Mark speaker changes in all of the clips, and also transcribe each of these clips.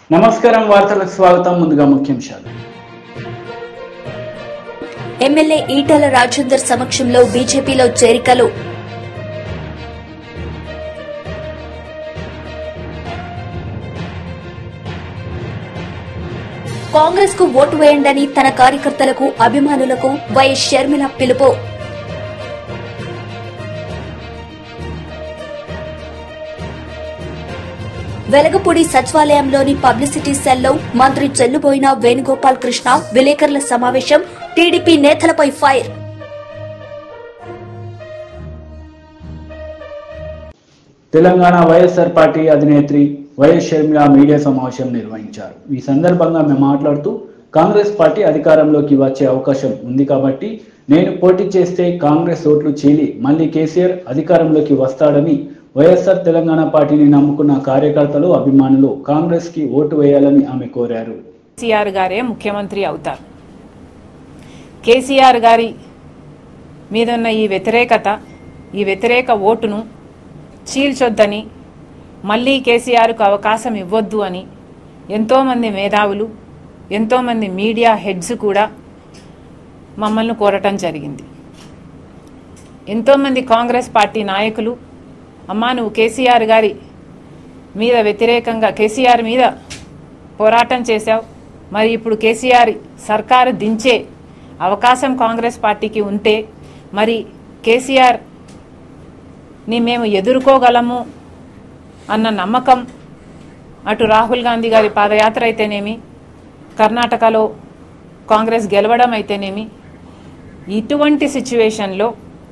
Speaker 1: నమస్కారం వార్తలకు స్వాగతం ముందుగా ముఖ్యాంశాలు
Speaker 2: ఎమ్మెల్యే ఈటల రాజేందర్ సమక్షంలో బీజేపీలో చేరికలు కాంగ్రెస్ కు ఓటు వేయండని తన కార్యకర్తలకు అభిమానులకు వైఎస్ షర్మిల పిలుపు వెలగపూడి సచివాలయంలోని పబ్లిసిటీ సెల్లో మంత్రి చెల్లుబోయిన వేణుగోపాల్ కృష్ణ విలేకరుల సమావేశం టీడీపీ నేతలపై ఫైర్
Speaker 1: తెలంగాణ వైఎస్ఆర్ పార్టీ అధినేత్రి వైఎస్ షర్మిల మీడియా సమావేశం నిర్వహించారు ఈ సందర్భంగా మేము మాట్లాడుతూ కాంగ్రెస్ పార్టీ అధికారంలోకి వచ్చే అవకాశం ఉంది కాబట్టి నేను పోటీ చేస్తే కాంగ్రెస్ ఓట్లు చీలి మళ్ళీ కేసీఆర్ అధికారంలోకి వస్తాడని వైఎస్ఆర్ తెలంగాణ పార్టీని నమ్ముకున్న కార్యకర్తలు అభిమానులు కాంగ్రెస్ కి ఓటు వేయాలని ఆమె కోరారు
Speaker 3: కేసీఆర్ గారే ముఖ్యమంత్రి అవుతారు కేసీఆర్ గారి మీద ఉన్న ఈ వ్యతిరేకత ఈ వ్యతిరేక ఓటును చీల్చొద్దని మళ్ళీ కేసీఆర్కు అవకాశం ఇవ్వొద్దు అని ఎంతోమంది మేధావులు ఎంతోమంది మీడియా హెడ్స్ కూడా మమ్మల్ని కోరటం జరిగింది ఎంతోమంది కాంగ్రెస్ పార్టీ నాయకులు అమ్మా నువ్వు కేసీఆర్ గారి మీద వ్యతిరేకంగా కేసీఆర్ మీద పోరాటం చేశావు మరి ఇప్పుడు కేసీఆర్ సర్కారు దించే అవకాశం కాంగ్రెస్ పార్టీకి ఉంటే మరి కేసీఆర్ ని మేము ఎదుర్కోగలము అన్న నమ్మకం అటు రాహుల్ గాంధీ గారి పాదయాత్ర అయితేనేమి కర్ణాటకలో కాంగ్రెస్ గెలవడం అయితేనేమి ఇటువంటి సిచ్యువేషన్లో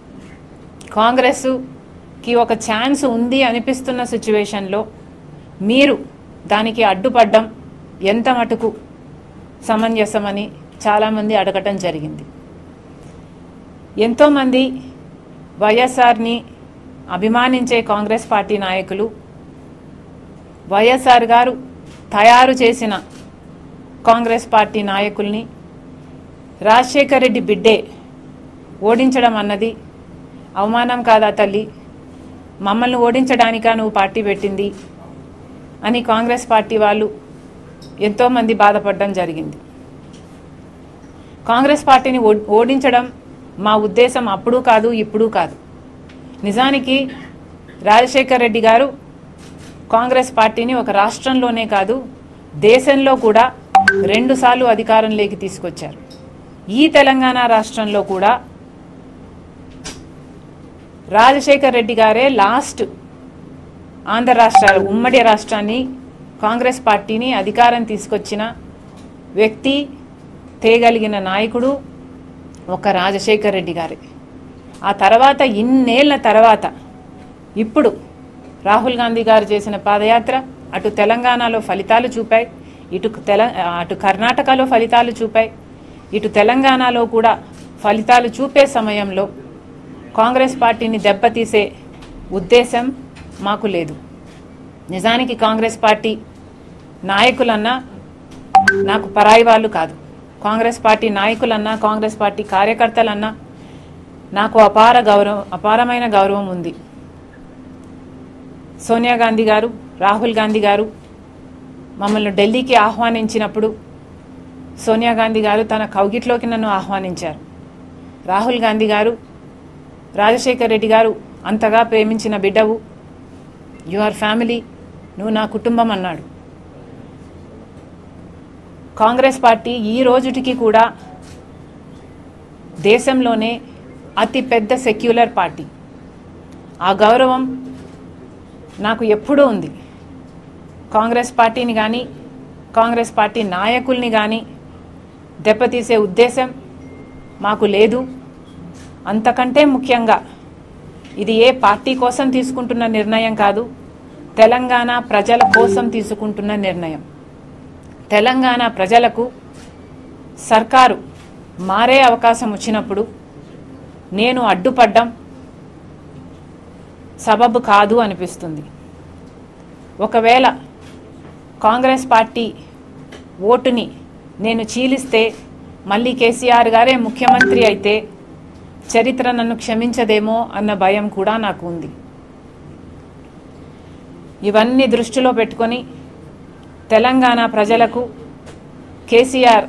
Speaker 3: కాంగ్రెస్కి ఒక ఛాన్స్ ఉంది అనిపిస్తున్న సిచ్యువేషన్లో మీరు దానికి అడ్డుపడ్డం ఎంత మటుకు సమంజసమని చాలామంది అడగటం జరిగింది ఎంతోమంది వైఎస్ఆర్ని అభిమానించే కాంగ్రెస్ పార్టీ నాయకులు వైఎస్ఆర్ గారు తయారు చేసిన కాంగ్రెస్ పార్టీ నాయకుల్ని రాజశేఖర్ రెడ్డి బిడ్డే ఓడించడం అన్నది అవమానం కాదా తల్లి మమ్మల్ని ఓడించడానికా నువ్వు పార్టీ పెట్టింది అని కాంగ్రెస్ పార్టీ వాళ్ళు ఎంతోమంది బాధపడడం జరిగింది కాంగ్రెస్ పార్టీని ఓ- ఓడించడం మా ఉద్దేశం అప్పుడు కాదు ఇప్పుడు కాదు నిజానికి రాజశేఖర్ రెడ్డి గారు కాంగ్రెస్ పార్టీని ఒక రాష్ట్రంలోనే కాదు దేశంలో కూడా రెండుసార్లు అధికారంలోకి తీసుకొచ్చారు ఈ తెలంగాణ రాష్ట్రంలో కూడా రాజశేఖర్ రెడ్డి గారే లాస్ట్ ఆంధ్ర రాష్ట్ర ఉమ్మడి రాష్ట్రాన్ని కాంగ్రెస్ పార్టీని అధికారం తీసుకొచ్చిన వ్యక్తి తేగలిగిన నాయకుడు ఒక రాజశేఖర్ రెడ్డి గారే ఆ తర్వాత ఇన్నేళ్ల తర్వాత ఇప్పుడు రాహుల్ గాంధీ గారు చేసిన పాదయాత్ర అటు తెలంగాణలో ఫలితాలు చూపాయి ఇటు తెల అటు కర్ణాటకలో ఫలితాలు చూపాయి ఇటు తెలంగాణలో కూడా ఫలితాలు చూపే సమయంలో కాంగ్రెస్ పార్టీని దెబ్బతీసే ఉద్దేశం మాకు లేదు నిజానికి కాంగ్రెస్ పార్టీ నాయకులన్నా నాకు పరాయి వాళ్ళు కాదు కాంగ్రెస్ పార్టీ నాయకులన్నా కాంగ్రెస్ పార్టీ కార్యకర్తలన్నా నాకు అపార గౌరవం అపారమైన గౌరవం ఉంది సోనియా గాంధీ గారు రాహుల్ గాంధీ గారు మమ్మల్ని ఢిల్లీకి ఆహ్వానించినప్పుడు సోనియా గాంధీ గారు తన కౌగిట్లోకి నన్ను ఆహ్వానించారు రాహుల్ గాంధీ గారు రాజశేఖర్ రెడ్డి గారు అంతగా ప్రేమించిన బిడ్డవు యువర్ ఫ్యామిలీ నువ్వు నా కుటుంబం అన్నాడు కాంగ్రెస్ పార్టీ ఈ రోజుటికి కూడా దేశంలోనే అతి పెద్ద సెక్యులర్ పార్టీ ఆ గౌరవం నాకు ఎప్పుడూ ఉంది కాంగ్రెస్ పార్టీని కానీ కాంగ్రెస్ పార్టీ నాయకుల్ని కానీ దెబ్బతీసే ఉద్దేశం మాకు లేదు అంతకంటే ముఖ్యంగా ఇది ఏ పార్టీ కోసం తీసుకుంటున్న నిర్ణయం కాదు తెలంగాణ ప్రజల కోసం తీసుకుంటున్న నిర్ణయం తెలంగాణ ప్రజలకు సర్కారు మారే అవకాశం వచ్చినప్పుడు నేను అడ్డుపడ్డం సబబు కాదు అనిపిస్తుంది ఒకవేళ కాంగ్రెస్ పార్టీ ఓటుని నేను చీలిస్తే మళ్ళీ కేసీఆర్ గారే ముఖ్యమంత్రి అయితే చరిత్ర నన్ను క్షమించదేమో అన్న భయం కూడా నాకు ఉంది ఇవన్నీ దృష్టిలో పెట్టుకొని తెలంగాణ ప్రజలకు కేసీఆర్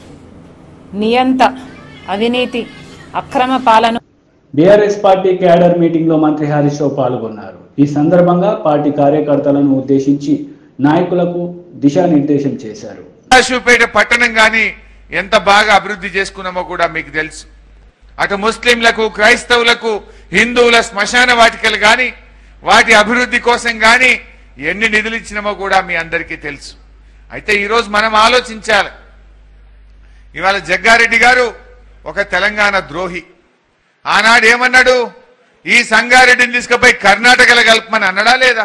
Speaker 3: నియంత అవినీతి అక్రమ పాలన
Speaker 1: బీఆర్ఎస్ పార్టీ క్యాడర్ మీటింగ్ లో మంత్రి హరీష్ రావు పాల్గొన్నారు ఈ సందర్భంగా పార్టీ కార్యకర్తలను ఉద్దేశించి నాయకులకు దిశానిర్దేశం చేశారు
Speaker 4: కాశీపేట పట్టణం గాని ఎంత బాగా అభివృద్ధి చేసుకున్నామో కూడా మీకు తెలుసు అటు ముస్లింలకు క్రైస్తవులకు హిందువుల శ్మశాన వాటికలు గాని వాటి అభివృద్ధి కోసం గాని ఎన్ని నిధులు ఇచ్చినామో కూడా మీ అందరికీ తెలుసు అయితే ఈరోజు మనం ఆలోచించాలి ఇవాళ జగ్గారెడ్డి గారు ఒక తెలంగాణ ద్రోహి ఆనాడు ఏమన్నాడు ఈ సంగారెడ్డిని తీసుకుపోయి కర్ణాటకలో కలపమని అన్నడా లేదా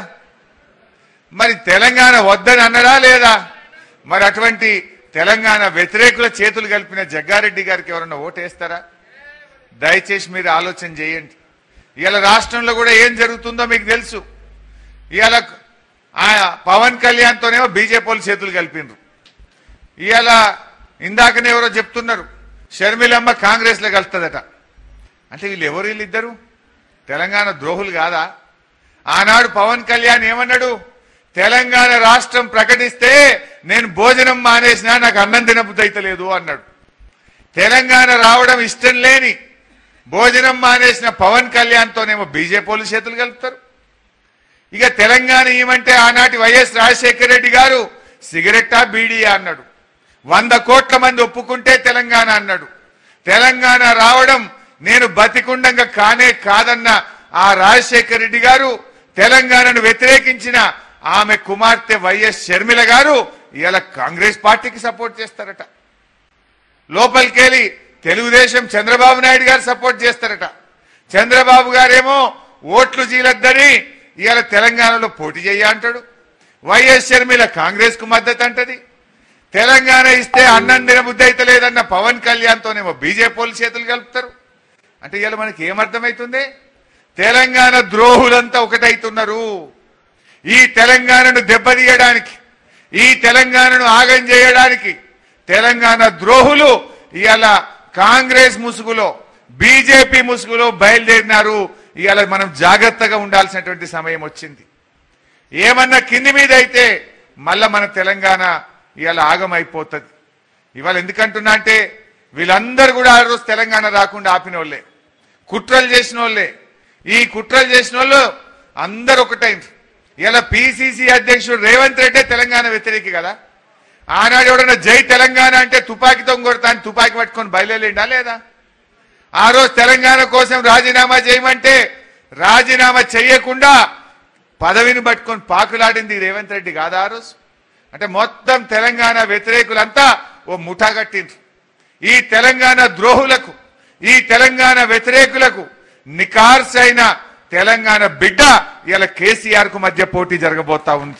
Speaker 4: మరి తెలంగాణ వద్దని అన్నడా లేదా మరి అటువంటి తెలంగాణ వ్యతిరేకుల చేతులు కలిపిన జగ్గారెడ్డి గారికి ఎవరన్నా ఓటేస్తారా దయచేసి మీరు ఆలోచన చేయండి ఇవాళ రాష్ట్రంలో కూడా ఏం జరుగుతుందో మీకు తెలుసు ఇవాళ ఆ పవన్ కళ్యాణ్తోనేమో బీజేపీ వాళ్ళు చేతులు కలిపినరు ఇవాళ ఇందాకనే ఎవరో చెప్తున్నారు షర్మిలమ్మ కాంగ్రెస్ లో కలుస్తుందట అంటే వీళ్ళు ఎవరు వీళ్ళిద్దరు తెలంగాణ ద్రోహులు కాదా ఆనాడు పవన్ కళ్యాణ్ ఏమన్నాడు తెలంగాణ రాష్ట్రం ప్రకటిస్తే నేను భోజనం మానేసినా నాకు అన్నం తినబుద్దైతలేదు అన్నాడు తెలంగాణ రావడం ఇష్టం లేని భోజనం మానేసిన పవన్ కళ్యాణ్తోనేమో బీజేపీ వాళ్ళు చేతులు కలుపుతారు ఇక తెలంగాణ ఏమంటే ఆనాటి వైఎస్ రాజశేఖర రెడ్డి గారు సిగరెట్టా బీడీయా అన్నాడు వంద కోట్ల మంది ఒప్పుకుంటే తెలంగాణ అన్నాడు తెలంగాణ రావడం నేను బతికుండంగా కానే కాదన్న ఆ రాజశేఖర రెడ్డి గారు తెలంగాణను వ్యతిరేకించిన ఆమె కుమార్తె వైఎస్ షర్మిల గారు ఇలా కాంగ్రెస్ పార్టీకి సపోర్ట్ చేస్తారట లోపలికెళ్ళి తెలుగుదేశం చంద్రబాబు నాయుడు గారు సపోర్ట్ చేస్తారట చంద్రబాబు గారేమో ఓట్లు చీలద్దని ఇవాళ తెలంగాణలో పోటీ చెయ్య అంటాడు వైఎస్ షర్మిల కాంగ్రెస్ కు మద్దతు అంటది తెలంగాణ ఇస్తే అన్నం తినబుద్ధి అయితే లేదన్న పవన్ కళ్యాణ్తోనేమో బీజేపీ వాళ్ళు చేతులు కలుపుతారు అంటే ఇవాళ మనకి ఏమర్థమవుతుంది తెలంగాణ ద్రోహులంతా ఒకటైతున్నారు ఈ తెలంగాణను దెబ్బతీయడానికి ఈ తెలంగాణను ఆగం చేయడానికి తెలంగాణ ద్రోహులు ఇవాళ కాంగ్రెస్ ముసుగులో బీజేపీ ముసుగులో బయలుదేరినారు ఇవాళ మనం జాగ్రత్తగా ఉండాల్సినటువంటి సమయం వచ్చింది ఏమన్నా కింది మీద అయితే మళ్ళా మన తెలంగాణ ఇవాళ ఆగమైపోతుంది ఇవాళ ఎందుకంటున్నా అంటే వీళ్ళందరూ కూడా ఆ రోజు తెలంగాణ రాకుండా ఆపిన వాళ్ళే కుట్రలు చేసిన వాళ్ళే ఈ కుట్రలు చేసిన వాళ్ళు అందరు ఒకటైంది ఇలా పిసిసి అధ్యక్షుడు రేవంత్ రెడ్డి తెలంగాణ వ్యతిరేకి కదా ఆనాడు ఎవడన్నా జై తెలంగాణ అంటే తుపాకీతో కొడతా అని తుపాకీ పట్టుకొని బయలుదేరిండా లేదా ఆ రోజు తెలంగాణ కోసం రాజీనామా చేయమంటే రాజీనామా చేయకుండా పదవిని పట్టుకొని పాకులాడింది రేవంత్ రెడ్డి కాదా ఆ రోజు అంటే మొత్తం తెలంగాణ వ్యతిరేకులంతా ఓ ముఠా కట్టిండ్రు ఈ తెలంగాణ ద్రోహులకు ఈ తెలంగాణ వ్యతిరేకులకు నికార్సైన తెలంగాణ బిడ్డ ఇలా కేసీఆర్ కు మధ్య పోటీ జరగబోతా ఉంది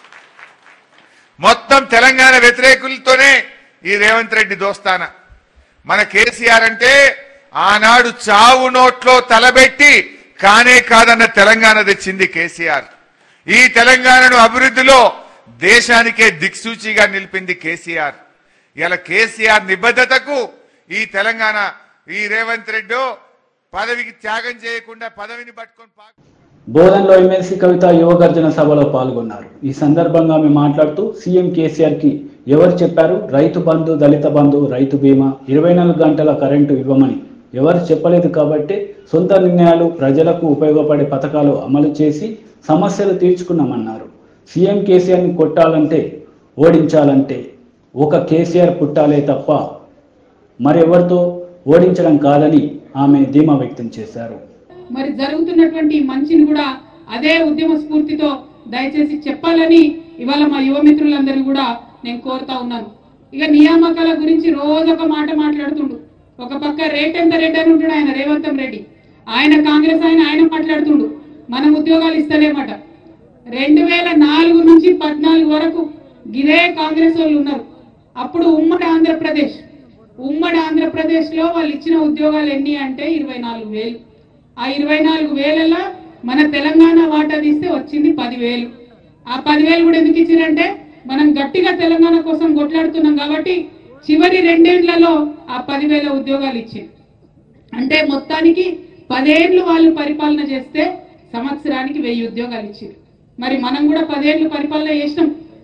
Speaker 4: మొత్తం తెలంగాణ వ్యతిరేకులతోనే ఈ రేవంత్ రెడ్డి దోస్తాన మన కేసీఆర్ అంటే ఆనాడు చావు నోట్లో తలబెట్టి కానే కాదన్న తెలంగాణ తెచ్చింది కేసీఆర్ ఈ తెలంగాణను అభివృద్ధిలో దేశానికే దిక్సూచిగా నిలిపింది కేసీఆర్ ఇలా కేసీఆర్ నిబద్ధతకు ఈ తెలంగాణ ఈ రేవంత్ రెడ్డి పదవికి త్యాగం చేయకుండా పదవిని పట్టుకొని పా-
Speaker 1: బోధన్లో ఎమ్మెల్సీ కవిత యువగర్జన సభలో పాల్గొన్నారు ఈ సందర్భంగా ఆమె మాట్లాడుతూ సీఎం కేసీఆర్ కి ఎవరు చెప్పారు రైతు బంధు దళిత బంధు రైతు బీమా ఇరవై నాలుగు గంటల కరెంటు ఇవ్వమని ఎవరు చెప్పలేదు కాబట్టి సొంత నిర్ణయాలు ప్రజలకు ఉపయోగపడే పథకాలు అమలు చేసి సమస్యలు తీర్చుకున్నామన్నారు సీఎం కేసీఆర్ని కొట్టాలంటే ఓడించాలంటే ఒక కేసీఆర్ పుట్టాలే తప్ప మరెవరితో ఓడించడం కాదని ఆమె ధీమా వ్యక్తం చేశారు
Speaker 5: మరి జరుగుతున్నటువంటి ఈ మంచిని కూడా అదే ఉద్యమ స్ఫూర్తితో దయచేసి చెప్పాలని ఇవాళ మా యువ మిత్రులందరూ కూడా నేను కోరుతా ఉన్నాను ఇక నియామకాల గురించి రోజు ఒక మాట మాట్లాడుతుండు ఒక పక్క రేట్ ఎంత రేట్ అని ఉంటాడు ఆయన రేవంతం రెడ్డి ఆయన కాంగ్రెస్ ఆయన ఆయన మాట్లాడుతుండు మనం ఉద్యోగాలు ఇస్తలేమట రెండు వేల నాలుగు నుంచి పద్నాలుగు వరకు గిదే కాంగ్రెస్ వాళ్ళు ఉన్నారు అప్పుడు ఉమ్మడి ఆంధ్రప్రదేశ్ ఉమ్మడి ఆంధ్రప్రదేశ్ లో వాళ్ళు ఇచ్చిన ఉద్యోగాలు ఎన్ని అంటే ఇరవై నాలుగు వేలు ఆ ఇరవై నాలుగు వేలలో మన తెలంగాణ వాటా తీస్తే వచ్చింది పదివేలు ఆ పదివేలు కూడా ఎందుకు ఇచ్చారంటే మనం గట్టిగా తెలంగాణ కోసం కొట్లాడుతున్నాం కాబట్టి చివరి రెండేళ్లలో ఆ పదివేల ఉద్యోగాలు ఇచ్చింది అంటే మొత్తానికి పదేళ్లు వాళ్ళు పరిపాలన చేస్తే సంవత్సరానికి వెయ్యి ఉద్యోగాలు ఇచ్చారు మరి మనం కూడా పదేళ్లు పరిపాలన చేసినాం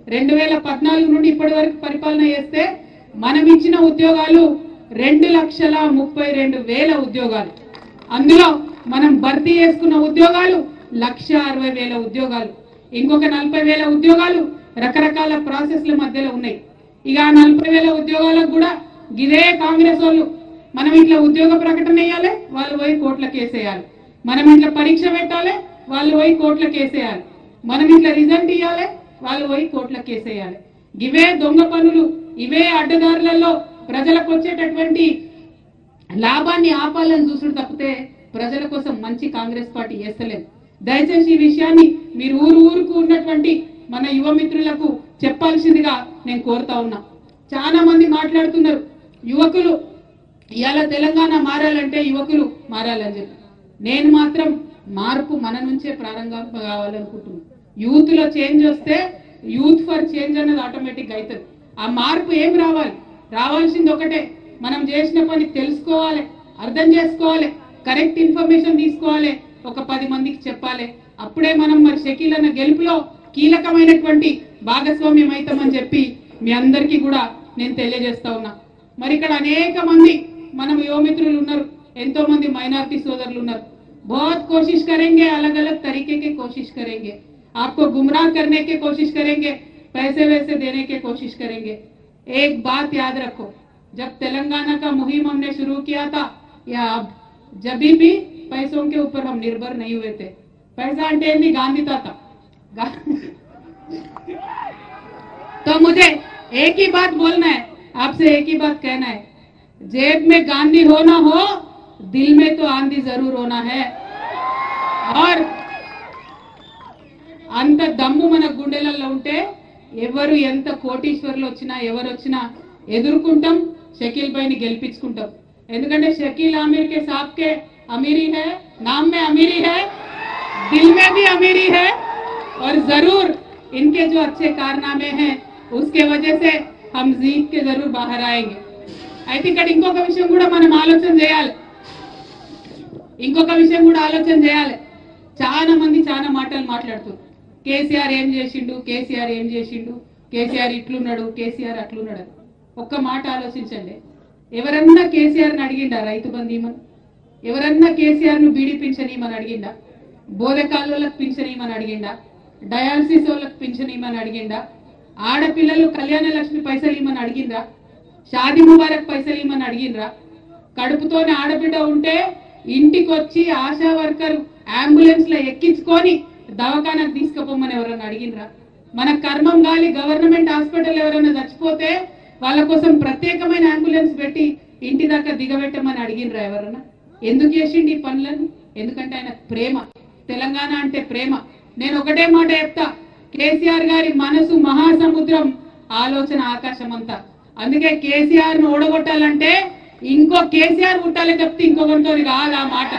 Speaker 5: రెండు వేల పద్నాలుగు నుండి ఇప్పటి వరకు పరిపాలన చేస్తే మనం ఇచ్చిన ఉద్యోగాలు రెండు లక్షల ముప్పై రెండు వేల ఉద్యోగాలు అందులో మనం భర్తీ చేసుకున్న ఉద్యోగాలు లక్ష అరవై వేల ఉద్యోగాలు ఇంకొక నలభై వేల ఉద్యోగాలు రకరకాల ప్రాసెస్ల మధ్యలో ఉన్నాయి ఇక ఆ నలభై వేల ఉద్యోగాలకు కూడా ఇదే కాంగ్రెస్ వాళ్ళు మనం ఇట్లా ఉద్యోగ ప్రకటన వేయాలి వాళ్ళు పోయి కోట్ల కేసేయాలి మనం ఇట్లా పరీక్ష పెట్టాలి వాళ్ళు పోయి కోట్ల కేసేయాలి మనం ఇట్లా రిజల్ట్ ఇవ్వాలి వాళ్ళు పోయి కోట్ల కేసేయాలి ఇవే దొంగ పనులు ఇవే అడ్డదారులలో ప్రజలకు వచ్చేటటువంటి లాభాన్ని ఆపాలని చూసుడు తప్పితే ప్రజల కోసం మంచి కాంగ్రెస్ పార్టీ చేస్తలేదు దయచేసి ఈ విషయాన్ని మీరు ఊరు ఊరుకు ఉన్నటువంటి మన యువ మిత్రులకు చెప్పాల్సిందిగా నేను కోరుతా ఉన్నా చాలా మంది మాట్లాడుతున్నారు యువకులు ఇవాళ తెలంగాణ మారాలంటే యువకులు మారాలని చెప్పి నేను మాత్రం మార్పు మన నుంచే ప్రారంభం కావాలనుకుంటున్నాను యూత్ లో చేంజ్ వస్తే యూత్ ఫర్ చేంజ్ అన్నది ఆటోమేటిక్ అవుతుంది ఆ మార్పు ఏం రావాలి రావాల్సింది ఒకటే మనం చేసిన పని తెలుసుకోవాలి అర్థం చేసుకోవాలి కరెక్ట్ ఇన్ఫర్మేషన్ తీసుకోవాలి ఒక పది మందికి చెప్పాలి అప్పుడే మనం మరి షకీల్ అన్న గెలుపులో కీలకమైనటువంటి భాగస్వామ్యం అవుతామని చెప్పి మీ అందరికీ కూడా నేను తెలియజేస్తా ఉన్నా మరి ఇక్కడ అనేక మంది మనం యువమిత్రులు ఉన్నారు ఎంతో మంది మైనారిటీ సోదరులు ఉన్నారు बहुत कोशिश करेंगे अलग अलग तरीके के कोशिश करेंगे आपको गुमराह करने की कोशिश करेंगे पैसे वैसे देने की कोशिश करेंगे एक बात याद रखो जब तेलंगाना का मुहिम हमने शुरू किया था या अब जब भी पैसों के ऊपर हम निर्भर नहीं हुए थे पैसा అంటే ఏంది గాంధీ తాత గా- तो मुझे एक ही बात बोलना है आपसे एक ही बात कहना है जेब में गांधी हो ना हो दिल में तो आंधी जरूर होना है और అంత దమ్ము మన గుండెలలో ఉంటే ఎవరు ఎంత కోటీశ్వర్లు వచ్చినా ఎవరు వచ్చినా ఎదుర్కొంటాం షకీల్ భాయ్ని గెలిపించుకుంటాం ఎందుకంటే షకీల్ आमिर के साथ के अमीरी है नाम में अमीरी है दिल में भी अमीरी है और जरूर इनके जो अच्छे कारनामे हैं उसके वजह से हम जीत के जरूर बाहर आएंगे అయితే ఇక్కడ ఇంకొక విషయం కూడా మనం ఆలోచన చేయాలి ఇంకొక విషయం కూడా ఆలోచన చేయాలి చాలా మంది చాలా మాటలు మాట్లాడుతారు కేసీఆర్ ఏం చేసిండు కేసీఆర్ ఏం చేసిండు కేసీఆర్ ఇట్లున్నాడు కేసీఆర్ అట్లున్నాడు అని. ఒక్క మాట ఆలోచించండి ఎవరన్నా కేసీఆర్ ని అడిగిండా రైతు బంధు ఇమ్మని ఎవరన్నా కేసీఆర్ ను బీడీ పింఛన్ ఇమ్మని అడిగిండా బోధకాళ్ళకి పింఛన్ ఇమ్మని అడిగిండా డయాలసిస్ వాళ్ళకి పింఛన్ ఇమ్మని అడిగిండా ఆడపిల్లలు కళ్యాణ లక్ష్మి పైసలు ఇమ్మని అడిగిండ్రా షాది ముబారక్ పైసలు ఇమ్మని అడిగిండ్రా కడుపుతోనే ఆడబిడ్డ ఉంటే ఇంటికి వచ్చి ఆశా వర్కర్ అంబులెన్స్ లో ఎక్కించుకొని దవాఖానకు తీసుకుపోమని ఎవరన్నా అడిగినరా మన కర్మం గాలి గవర్నమెంట్ హాస్పిటల్ ఎవరైనా చచ్చిపోతే వాళ్ళ కోసం ప్రత్యేకమైన అంబులెన్స్ పెట్టి ఇంటి దాకా దిగబెట్టమని అడిగినరా ఎవరన్నా ఎందుకు చేసిండి ఈ పనులను ఎందుకంటే ఆయన ప్రేమ తెలంగాణ అంటే ప్రేమ నేను ఒకటే మాట చెప్తా కేసీఆర్ గారి మనసు మహాసముద్రం ఆలోచన ఆకాశం అంతా అందుకే కేసీఆర్ ను ఓడగొట్టాలంటే ఇంకో కేసీఆర్ పుట్టాలని చెప్తే ఇంకొకరితో కాదు ఆ మాట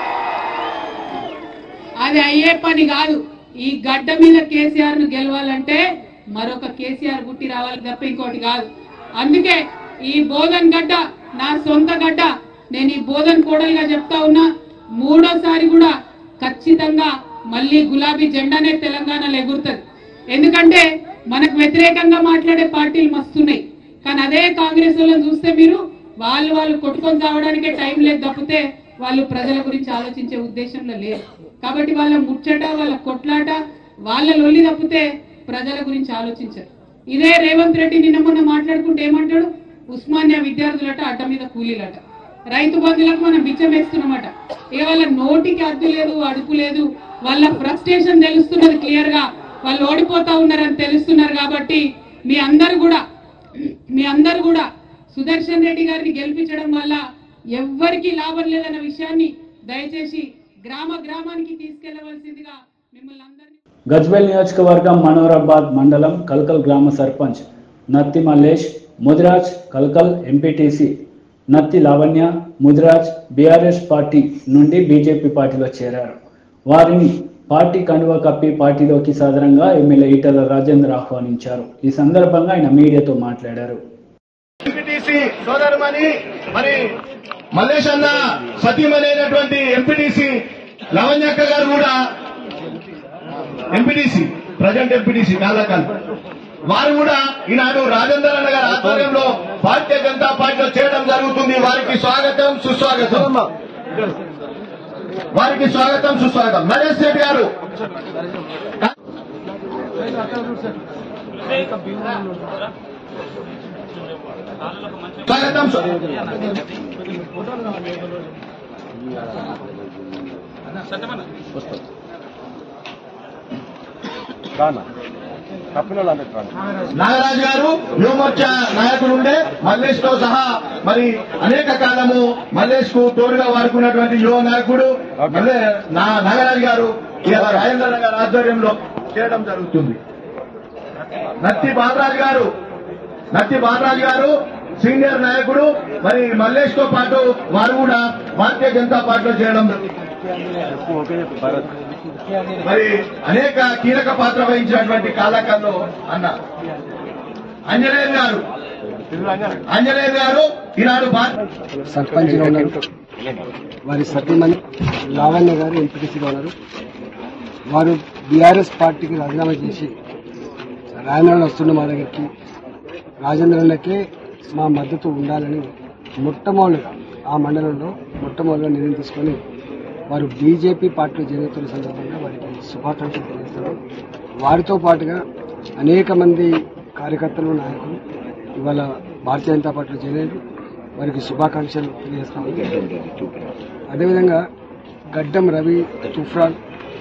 Speaker 5: అది అయ్యే పని కాదు ఈ గడ్డ మీద కేసీఆర్ ను గెలవాలంటే మరొక కేసీఆర్ పుట్టి రావాలి తప్ప ఇంకోటి కాదు అందుకే ఈ బోధన్ గడ్డ నా సొంత గడ్డ నేను ఈ బోధన్ కోడలుగా చెప్తా ఉన్నా మూడోసారి కూడా ఖచ్చితంగా మళ్ళీ గులాబీ జెండానే తెలంగాణలో ఎగురుతుంది ఎందుకంటే మనకు వ్యతిరేకంగా మాట్లాడే పార్టీలు మస్తున్నాయి కానీ అదే కాంగ్రెస్ వాళ్ళని చూస్తే మీరు వాళ్ళు వాళ్ళు కొట్టుకొని చావడానికే టైం లేదు తప్పితే వాళ్ళు ప్రజల గురించి ఆలోచించే ఉద్దేశంలో లేరు కాబట్టి వాళ్ళ ముచ్చట వాళ్ళ కొట్లాట వాళ్ళ లొల్లి తప్పితే ప్రజల గురించి ఆలోచించరు ఇదే రేవంత్ రెడ్డి నిన్న మొన్న మాట్లాడుకుంటే ఏమంటాడు ఉస్మానియా విద్యార్థులట అడ్డ మీద కూలీలట రైతు బంధులకు మనం బిచ్చం వేస్తున్నామట ఇక వాళ్ళ నోటికి అడ్డు లేదు అడుపు లేదు వాళ్ళ ఫ్రస్ట్రేషన్ తెలుస్తున్నది క్లియర్ గా వాళ్ళు ఓడిపోతా ఉన్నారని తెలుస్తున్నారు కాబట్టి మీ అందరు కూడా మీ అందరు కూడా సుదర్శన్ రెడ్డి గారిని గెలిపించడం వల్ల ఎవ్వరికీ లాభం లేదన్న విషయాన్ని దయచేసి గ్రామ గ్రామానికి తీసుకెళ్లవలసిందిగా మిమ్మల్ని అందరినీ
Speaker 1: గజ్వేల్ నియోజకవర్గం మనోరాబాద్ మండలం కల్కల్ గ్రామ సర్పంచ్ నత్తి Mallesh Mudiraj Kalkal MPTC Natti Lavanya Mudiraj BRS party నుండి బీజేపీ పార్టీలో చేరారు వారిని పార్టీ కండువ కప్పి పార్టీలోకి సాధారణంగా ఎమ్మెల్యే ఈటల రాజేందర్ ఆహ్వానించారు ఈ సందర్భంగా ఆయన మీడియాతో మాట్లాడారు
Speaker 6: ఎంపీటీసీ సోదరుమని మరి మల్లేష్ అన్న సతీమణి అయినటువంటి ఎంపీటీసీ లవణ్యక్క గారు కూడా ఎంపీటీసీ ప్రజెంట్ ఎంపీటీసీ కాలకల్ వారు కూడా ఈనాడు రాజేందర్ అన్న గారి ఆధ్వర్యంలో భారతీయ జనతా పార్టీలో చేయడం జరుగుతుంది వారికి స్వాగతం సుస్వాగతం వారికి స్వాగతం సుస్వాగతం నరేష్ రెడ్డి గారు స్వాగతం నాగరాజు గారు యువమోర్చా నాయకుడు ఉండే మల్లేష్ తో సహా మరి అనేక కాలము మల్లేష్ కు తోడుగా వాడుకున్నటువంటి యువ నాయకుడు మల్లె- నా- నాగరాజు గారు ఇలా రాజేంద్ర గారి ఆధ్వర్యంలో చేయడం జరుగుతుంది నత్తి బాలరాజు గారు నత్తి బాలరాజు గారు సీనియర్ నాయకుడు మరి మల్లేష్ తో పాటు వారు కూడా భారతీయ జనతా పార్టీలో చేయడం జరుగుతుంది మరి అనేక కీలక పాత్ర వహించినటువంటి కాలకల్లో అన్న అంజనేయ గారు అంజనేయ గారు ఈనాడు భారత
Speaker 7: సర్పంచ్గా ఉన్నారు వారి సతీమణి లావణ్య గారు ఎంపీటీసీగా ఉన్నారు వారు బీఆర్ఎస్ పార్టీకి రాజీనామా చేసి రాయనగర్ వస్తున్న మా దగ్గరికి రాజేంద్రన్నకే మా మద్దతు ఉండాలని మొట్టమొదటిగా ఆ మండలంలో మొట్టమొదటిగా నిర్ణయం తీసుకొని వారు బీజేపీ పార్టీలో చేరుతున్న సందర్భంగా వారికి శుభాకాంక్షలు తెలియజేస్తారు వారితో పాటుగా అనేక మంది కార్యకర్తలు నాయకులు ఇవాళ భారతీయ జనతా పార్టీలో చేరారు వారికి శుభాకాంక్షలు తెలియజేస్తాము అదేవిధంగా గడ్డం రవి తుఫ్రాన్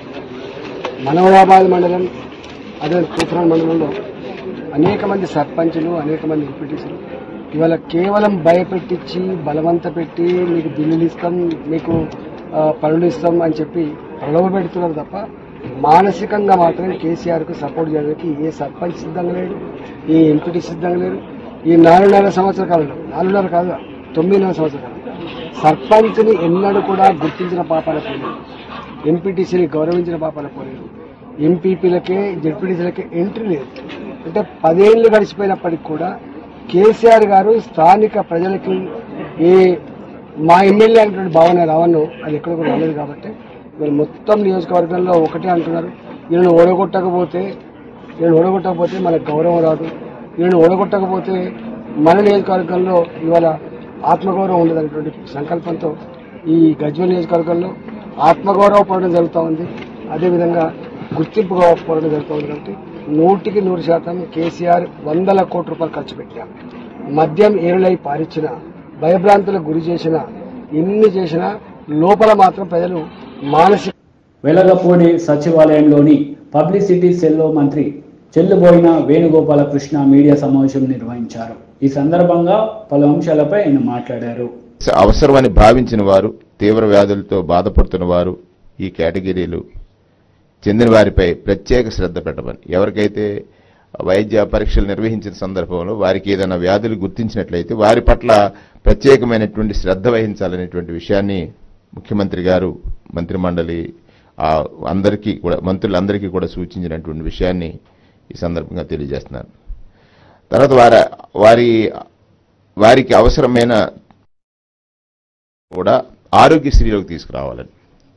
Speaker 7: మనవరాబాద్ మండలం అదే తుఫ్రాన్ మండలంలో అనేక మంది సర్పంచులు అనేక మంది ఎంపీటీసీలు ఇవాళ కేవలం భయపెట్టించి బలవంత పెట్టి మీకు బిల్లులు ఇస్తాం మీకు ఆ, పనులు ఇస్తాం అని చెప్పి ప్రలోభ పెడుతున్నారు తప్ప మానసికంగా మాత్రం కేసీఆర్ కు సపోర్ట్ చేయడానికి ఏ సర్పంచ్ సిద్ధంగా లేడు ఏ ఎంపీటీ సిద్ధంగా లేరు ఈ నాలుగున్నర సంవత్సర కాలంలో నాలుగున్నర కాదు తొమ్మిదిన్నర సంవత్సర కాలం సర్పంచ్ని ఎన్నడూ కూడా గుర్తించిన పాపాల పోలేదు ఎంపీటీసీని గౌరవించిన పాపాల పోలేదు ఎంపీపీలకే జడ్పీటీసీలకే ఎంట్రీ లేదు అంటే పదేళ్లు గడిచిపోయినప్పటికి కూడా కేసీఆర్ గారు స్థానిక ప్రజలకి ఏ మా ఎమ్మెల్యే అనేటువంటి భావన రావను అది ఎక్కడ కూడా రాలేదు కాబట్టి వీళ్ళు మొత్తం నియోజకవర్గంలో ఒకటే అంటున్నారు ఈయనను ఓడగొట్టకపోతే ఈయన ఓడగొట్టకపోతే మనకు గౌరవం రాదు ఈయన ఓడగొట్టకపోతే మన నియోజకవర్గంలో ఇవాళ ఆత్మగౌరవం ఉండదనేటువంటి సంకల్పంతో ఈ గజ్వల్ నియోజకవర్గంలో ఆత్మగౌరవ పోరాటం జరుగుతూ ఉంది అదేవిధంగా గుర్తింపు పోరాటం జరుగుతూ ఉంది కాబట్టి నూటికి నూరు శాతం కేసీఆర్ వందల కోట్ల రూపాయలు ఖర్చు పెట్టాం మద్యం ఏరులై పారిచ్చిన భయభ్రాంతులకు గురి చేసిన ఎన్ని చేసినా లోపల మాత్రం ప్రజలు మానసిక
Speaker 1: వెలగపూడి సచివాలయంలోని పబ్లిసిటీ సెల్లో మంత్రి చెల్లుబోయిన వేణుగోపాలకృష్ణ మీడియా సమావేశం నిర్వహించారు ఈ సందర్భంగా పలు అంశాలపై ఆయన మాట్లాడారు
Speaker 8: అవసరమని భావించిన వారు తీవ్ర వ్యాధులతో బాధపడుతున్న వారు ఈ కేటగిరీలు చెందిన వారిపై ప్రత్యేక శ్రద్ధ పెట్టమని ఎవరికైతే వైద్య పరీక్షలు నిర్వహించిన సందర్భంలో వారికి ఏదైనా వ్యాధులు గుర్తించినట్లయితే వారి పట్ల ప్రత్యేకమైనటువంటి శ్రద్ధ వహించాలనేటువంటి విషయాన్ని ముఖ్యమంత్రి గారు మంత్రిమండలి ఆ అందరికీ కూడా మంత్రులందరికీ కూడా సూచించినటువంటి విషయాన్ని ఈ సందర్భంగా తెలియజేస్తున్నాను తర్వాత వారి వారి వారికి అవసరమైన కూడా ఆరోగ్యశ్రీలోకి తీసుకురావాలని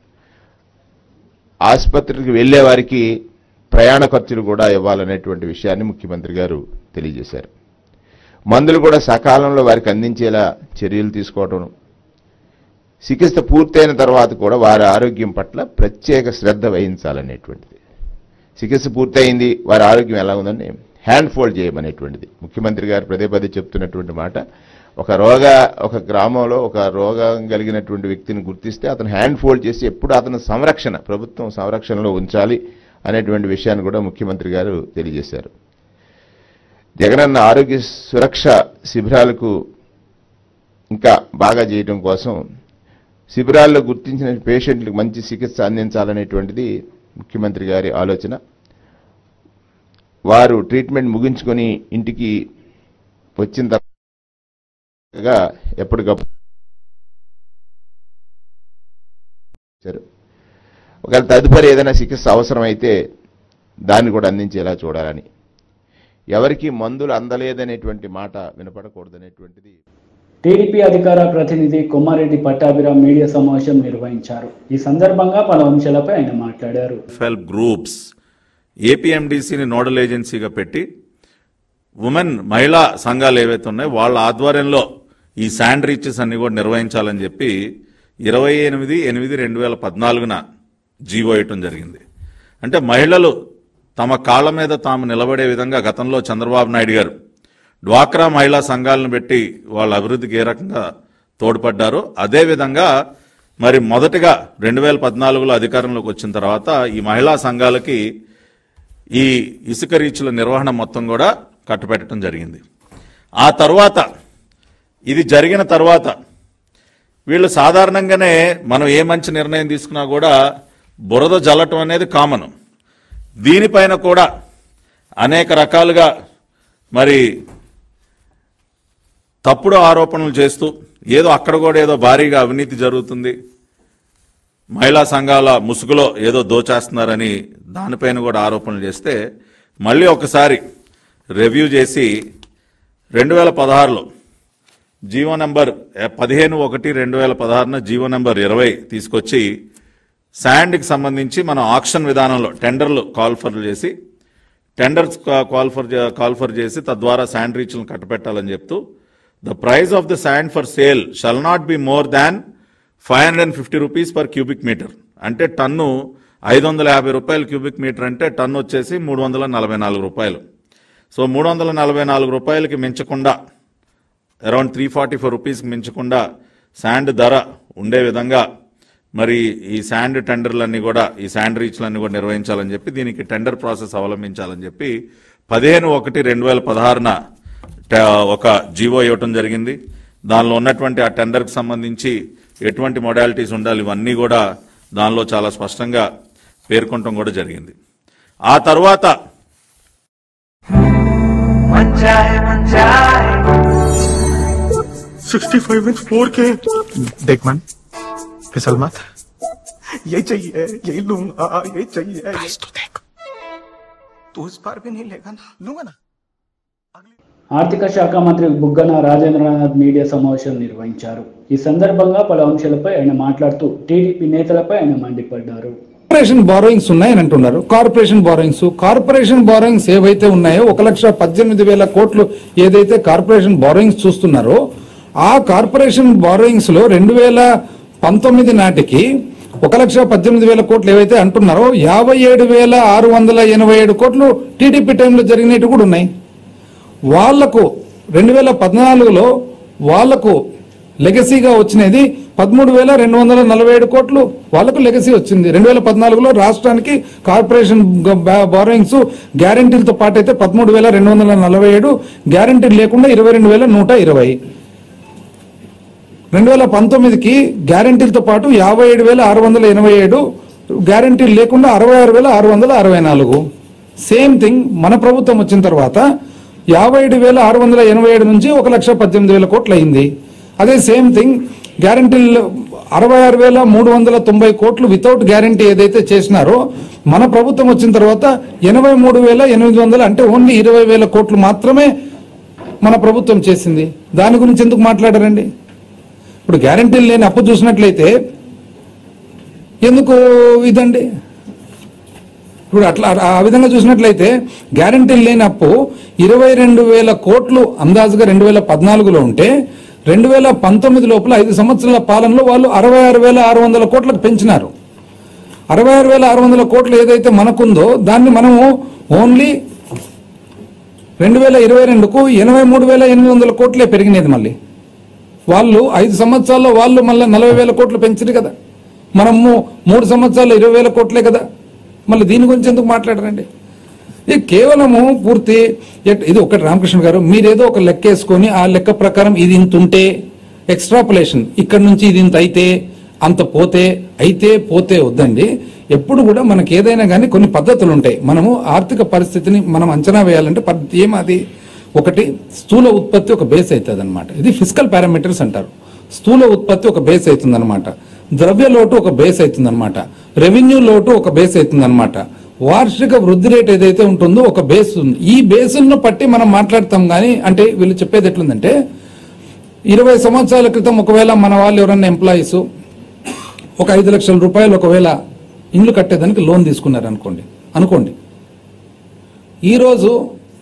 Speaker 8: ఆసుపత్రికి వెళ్లే వారికి ప్రయాణ ఖర్చులు కూడా ఇవ్వాలనేటువంటి విషయాన్ని ముఖ్యమంత్రి గారు తెలియజేశారు మందులు కూడా సకాలంలో వారికి అందించేలా చర్యలు తీసుకోవటం చికిత్స పూర్తయిన తర్వాత కూడా వారి ఆరోగ్యం పట్ల ప్రత్యేక శ్రద్ధ వహించాలనేటువంటిది చికిత్స పూర్తయింది వారి ఆరోగ్యం ఎలా ఉందని హ్యాండ్ ఫోల్డ్ చేయమనేటువంటిది ముఖ్యమంత్రి గారు పదే పదే చెప్తున్నటువంటి మాట ఒక రోగ ఒక గ్రామంలో ఒక రోగం కలిగినటువంటి వ్యక్తిని గుర్తిస్తే అతను హ్యాండ్ ఫోల్డ్ చేసి ఎప్పుడు అతను సంరక్షణ ప్రభుత్వం సంరక్షణలో ఉంచాలి అనేటువంటి విషయాన్ని కూడా ముఖ్యమంత్రి గారు తెలియజేశారు జగనన్న ఆరోగ్య సురక్ష శిబిరాలకు ఇంకా బాగా చేయడం కోసం శిబిరాల్లో గుర్తించిన పేషెంట్లకు మంచి చికిత్స అందించాలనేటువంటిది ముఖ్యమంత్రి గారి ఆలోచన వారు ట్రీట్మెంట్ ముగించుకొని ఇంటికి వచ్చిన తర్వాత ఎప్పటికప్పుడు సరే. ఒకవేళ తదుపరి ఏదైనా చికిత్స అవసరమైతే దాన్ని కూడా అందించేలా చూడాలని ఎవరికి మందులు అందలేదనేటువంటి మాట వినపడకూడదనేటువంటిది
Speaker 1: టీడీపీ అధికార ప్రతినిధి కొమ్మారెడ్డి పట్టాభిరామ్ మీడియా సమావేశం నిర్వహించారు ఈ సందర్భంగా పలు అంశాలపై ఆయన మాట్లాడారు
Speaker 9: హెల్ప్ గ్రూప్స్ ఏపీఎండిసిని నోడల్ ఏజెన్సీగా పెట్టి ఉమెన్ మహిళా సంఘాలు ఏవైతే ఉన్నాయో వాళ్ళ ఆధ్వర్యంలో ఈ శాండ్ రీచెస్ అన్ని కూడా నిర్వహించాలని చెప్పి ఇరవై ఎనిమిది ఎనిమిది రెండు వేల పద్నాలుగున జీవో ఇవ్వటం జరిగింది అంటే మహిళలు తమ కాళ్ళ మీద తాము నిలబడే విధంగా గతంలో చంద్రబాబు నాయుడు గారు డ్వాక్రా మహిళా సంఘాలను పెట్టి వాళ్ళ అభివృద్ధికి ఏ రకంగా తోడ్పడ్డారో అదేవిధంగా మరి మొదటగా రెండు వేల పద్నాలుగులో అధికారంలోకి వచ్చిన తర్వాత ఈ మహిళా సంఘాలకి ఈ ఇసుక రీచ్ల నిర్వహణ మొత్తం కూడా కట్టపెట్టడం జరిగింది ఆ తర్వాత ఇది జరిగిన తర్వాత వీళ్ళు సాధారణంగానే మనం ఏ మంచి నిర్ణయం తీసుకున్నా కూడా బురద జల్లటం అనేది కామన్ దీనిపైన కూడా అనేక రకాలుగా మరి తప్పుడు ఆరోపణలు చేస్తూ ఏదో అక్కడ కూడా ఏదో భారీగా అవినీతి జరుగుతుంది మహిళా సంఘాల ముసుగులో ఏదో దోచేస్తున్నారని దానిపైన కూడా ఆరోపణలు చేస్తే మళ్ళీ ఒకసారి రివ్యూ చేసి రెండు వేల పదహారులో జీవో నెంబర్ పదిహేను ఒకటి రెండు వేల పదహారున జీవో నెంబర్ ఇరవై తీసుకొచ్చి శాండ్కి సంబంధించి మనం ఆక్షన్ విధానంలో టెండర్లు కాల్ఫర్ చేసి టెండర్స్ కాల్ఫర్ కాల్ఫర్ చేసి తద్వారా శాండ్ రీచ్లను కట్టపెట్టాలని చెప్తూ the price of the sand for sale shall not be more than five hundred and fifty rupees per cubic metre అంటే టన్ను ఐదు వందల యాభై రూపాయలు క్యూబిక్ మీటర్ అంటే టన్ను వచ్చేసి మూడు వందల నలభై నాలుగు రూపాయలు సో మూడు వందల నలభై నాలుగు రూపాయలకి మించకుండా అరౌండ్ త్రీ ఫార్టీ ఫోర్ రూపీస్కి మించకుండా శాండ్ ధర ఉండే విధంగా మరి ఈ శాండ్ టెండర్లన్నీ కూడా ఈ శాండ్ రీచ్లన్నీ కూడా నిర్వహించాలని చెప్పి దీనికి టెండర్ ప్రాసెస్ అవలంబించాలని చెప్పి పదిహేను ఒకటి రెండు వేల పదహారున ట- ఒక జీవో ఇవ్వటం జరిగింది దానిలో ఉన్నటువంటి ఆ టెండర్కి సంబంధించి ఎటువంటి మొడాలిటీస్ ఉండాలి ఇవన్నీ కూడా దానిలో చాలా స్పష్టంగా పేర్కొనటం కూడా జరిగింది ఆ తర్వాత
Speaker 10: सिक्सटी फाइव इंच फोर के देख मन फिसल मत यही चाहिए यही लूंगा यही चाहिए तो देख तू इस बार भी नहीं लेगा ना लूंगा ना
Speaker 1: ఆర్థిక శాఖ మంత్రి బుగ్గన రాజేంద్రనాథ్ మీడియా సమావేశం నిర్వహించారు ఈ సందర్భంగా పలు అంశాలపై ఆయన మాట్లాడుతూ టీడీపీ నేతలపై ఆయన మండిపడ్డారు
Speaker 11: కార్పొరేషన్ బారోయింగ్స్ ఉన్నాయని అంటున్నారు కార్పొరేషన్ బారోయింగ్స్ కార్పొరేషన్ బారోయింగ్స్ ఏవైతే ఉన్నాయో ఒక లక్ష పద్దెనిమిది వేల కోట్లు ఏదైతే కార్పొరేషన్ బారోయింగ్స్ చూస్తున్నారో ఆ కార్పొరేషన్ బారోయింగ్స్ లో రెండు వేల పంతొమ్మిది నాటికి ఒక లక్ష పద్దెనిమిది వేల కోట్లు ఏవైతే అంటున్నారో యాభై ఏడు వేల ఆరు వందల ఎనభై ఏడు కోట్లు టీడీపీ టైంలో జరిగినట్టు కూడా ఉన్నాయి వాళ్లకు రెండు వేల పద్నాలుగులో వాళ్లకు లెగసీగా వచ్చినది పదమూడు వేల రెండు వందల నలభై ఏడు కోట్లు వాళ్లకు లెగసీ వచ్చింది రెండు వేల పద్నాలుగులో రాష్ట్రానికి కార్పొరేషన్ బారోయింగ్స్ గ్యారంటీలతో పాటు అయితే పదమూడు వేల రెండు వందల నలభై ఏడు గ్యారంటీ లేకుండా ఇరవై రెండు వేల నూట ఇరవై రెండు వేల పంతొమ్మిదికి గ్యారంటీలతో పాటు యాభై ఏడు వేల ఆరు వందల ఎనభై ఏడు గ్యారంటీలు లేకుండా అరవై ఆరు వేల ఆరు వందల అరవై నాలుగు సేమ్ థింగ్ మన ప్రభుత్వం వచ్చిన తర్వాత యాభై ఏడు వేల ఆరు వందల ఎనభై ఏడు నుంచి ఒక లక్ష పద్దెనిమిది వేల కోట్లు అయింది అదే సేమ్ థింగ్ గ్యారంటీలు అరవై ఆరు వేల మూడు వందల తొంభై కోట్లు వితౌట్ గ్యారంటీ ఏదైతే చేసినారో మన ప్రభుత్వం వచ్చిన తర్వాత ఎనభై మూడు వేల ఎనిమిది వందలు అంటే ఓన్లీ ఇరవై వేల కోట్లు మాత్రమే మన ప్రభుత్వం చేసింది దాని గురించి ఎందుకు మాట్లాడారండి ఇప్పుడు గ్యారంటీలు లేని అప్పు చూసినట్లయితే ఎందుకు ఇదండి ఇప్పుడు అట్లా ఆ విధంగా చూసినట్లయితే గ్యారంటీలు లేని అప్పు ఇరవై రెండు వేల కోట్లు అందాజుగా రెండు వేల పద్నాలుగులో ఉంటే రెండు వేల పంతొమ్మిది లోపల ఐదు సంవత్సరాల పాలనలో వాళ్ళు అరవై ఆరు వేల ఆరు వందల కోట్లకు పెంచినారు అరవై ఆరు వేల ఆరు వందల కోట్లు ఏదైతే మనకుందో దాన్ని మనము ఓన్లీ రెండు వేల ఇరవై రెండుకు ఎనభై మూడు వేల ఎనిమిది వందల కోట్లే పెరిగినది మళ్ళీ వాళ్ళు ఐదు సంవత్సరాల్లో వాళ్ళు మళ్ళీ నలభై వేల కోట్లు పెంచారు కదా మనము మూడు సంవత్సరాలు ఇరవై వేల కోట్లే కదా మళ్ళీ దీని గురించి ఎందుకు మాట్లాడరండి ఇది కేవలము పూర్తి ఎట్- ఇది ఒకటి రామకృష్ణ గారు మీరేదో ఒక లెక్క వేసుకొని ఆ లెక్క ప్రకారం ఇది ఇంత ఉంటే ఎక్స్ట్రాపులేషన్ ఇక్కడ నుంచి ఇది ఇంత అయితే అంత పోతే అయితే పోతే వద్దండి ఎప్పుడు కూడా మనకి ఏదైనా కానీ కొన్ని పద్ధతులు ఉంటాయి మనము ఆర్థిక పరిస్థితిని మనం అంచనా వేయాలంటే పద్ధతి ఏమది ఒకటి స్థూల ఉత్పత్తి ఒక బేస్ అవుతుంది అనమాట ఇది ఫిజికల్ పారామీటర్స్ అంటారు స్థూల ఉత్పత్తి ఒక బేస్ అవుతుంది అనమాట ద్రవ్య లోటు ఒక బేస్ అవుతుంది అనమాట రెవెన్యూ లోటు ఒక బేస్ అవుతుంది అనమాట వార్షిక వృద్ధి రేట్ ఏదైతే ఉంటుందో ఒక బేస్ ఉంది ఈ బేసులను పట్టి మనం మాట్లాడతాం కానీ అంటే వీళ్ళు చెప్పేది ఎట్లుందంటే ఇరవై సంవత్సరాల క్రితం ఒకవేళ మన వాళ్ళు ఎవరన్నా ఎంప్లాయీస్ ఒక ఐదు లక్షల రూపాయలు ఒకవేళ ఇండ్లు కట్టేదానికి లోన్ తీసుకున్నారు అనుకోండి అనుకోండి ఈరోజు